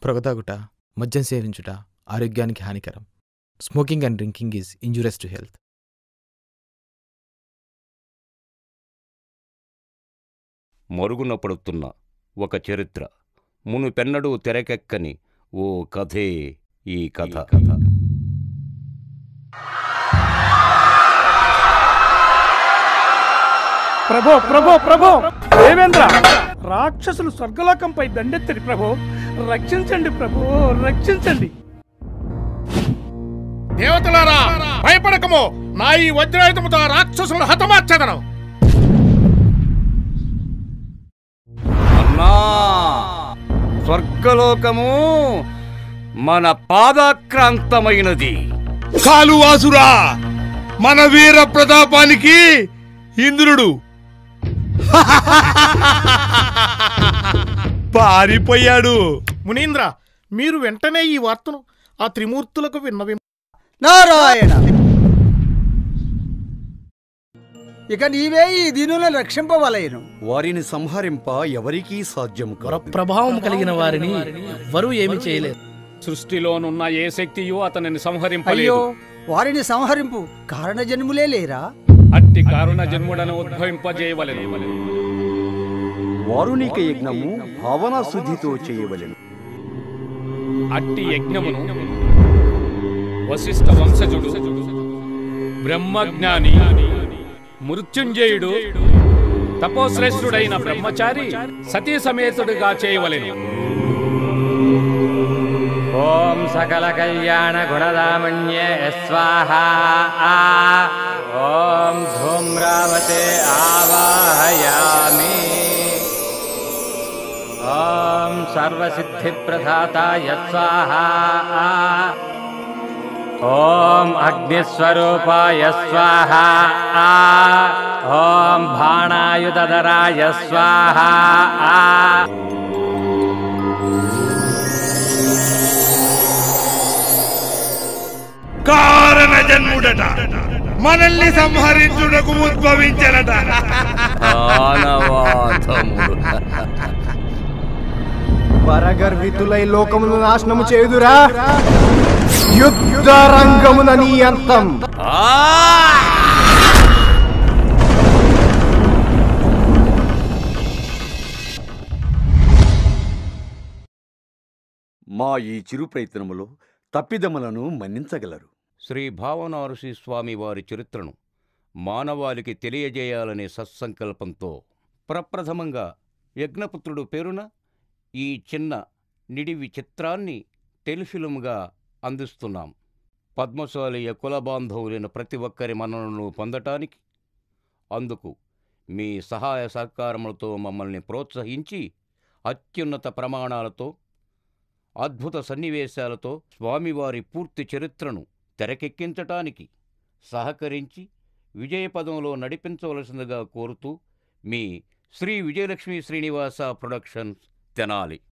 పొగతాగుట మద్యం సేవించుట ఆరోగ్యానికి హానికరం smoking and drinking is injurious to health మరుగున పడుతున్న ఒక చరిత్ర మునుపెన్నడూ తెరకెక్కని ఓ కథే ఈ కథ ప్రభో ప్రభో ప్రభో దేవేంద్ర రాక్షసులు స్వర్గలోకంపై దండెత్తడి ప్రభో రక్షించండి ప్రభో రక్షించండి దేవతలారా భయపడకము నా ఈ వజ్రాయుధముతో ఆ రాక్షసులను హతమార్చదను అన్నా స్వర్గలోకము మన పాదాక్రాంతమైనది కాలువాసురా మన వీర ప్రతాపానికి ఇంద్రుడు పారిపోయాడు మునీంద్ర మీరు వెంటనే ఈ వార్తను ఆ త్రిమూర్తులకు విన్నవి నారాయణ ఇక నీవే ఈ దీనులను రక్షింపవలయను వారిని సంహరింప ఎవరికీ సాధ్యం కాదు ప్రభావం కలిగిన వారిని ఎవ్వరూ ఏమి చేయలేరు సృష్టిలోనున్న ఏ శక్తియు అతనిని అయ్యో సంహరింపలేదు వారిని సంహరింపు కారణ జన్ములే లేరా అట్టి కారుణ జన్ముడను ఉద్భవింపజేయవలెను వారునిక యజ్ఞము భావనా శుద్ధితో చేయవలెను అట్టి యజ్ఞమును వశిష్ఠ వంశజుడు బ్రహ్మజ్ఞాని మృత్యుంజయుడు తపోశ్రేష్ఠుడైన బ్రహ్మచారి సతీ సమేతుడుగా చేయవలెను ఓం సకల కళ్యాణ గుణదామన్యే స్వాహ ఓం ధూమ్రావతే ఆవాహయామి ఓం సర్వసిద్ధిప్రదాతాయ స్వాహ ఓం అగ్నిస్వరూపాయ స్వాహ ఓం బాణాయుధరాయ స్వాహ కారణ జన్ముడట మనల్ని సంహరించుటకు ఉద్భవించనట ఆనవాతములు పరగర్వితులై లోకమును నాశనము చేయుదురా యుద్ధ రంగమున నీ అంతం మా ఈ చిరు ప్రయత్నములో తప్పిదములను మన్నించగలరు శ్రీ భావనారుషి స్వామి వారి చరిత్రను మానవాళికి తెలియజేయాలనే సత్సంకల్పంతో ప్రప్రథమంగా యజ్ఞపుత్రుడు పేరున ఈ చిన్న నిడివి చిత్రాన్ని టెలిఫిల్మ్గా అందిస్తున్నాం పద్మశాలియ కుల బాంధవులైన ప్రతి ఒక్కరి మన్ననను పొందటానికి అందుకు మీ సహాయ సహకారములతో మమ్మల్ని ప్రోత్సహించి అత్యున్నత ప్రమాణాలతో అద్భుత సన్నివేశాలతో స్వామివారి పూర్తి చరిత్రను తెరకెక్కించటానికి సహకరించి విజయపదంలో నడిపించవలసిందిగా కోరుతూ మీ శ్రీ విజయలక్ష్మి శ్రీనివాస ప్రొడక్షన్స్ తెనాలి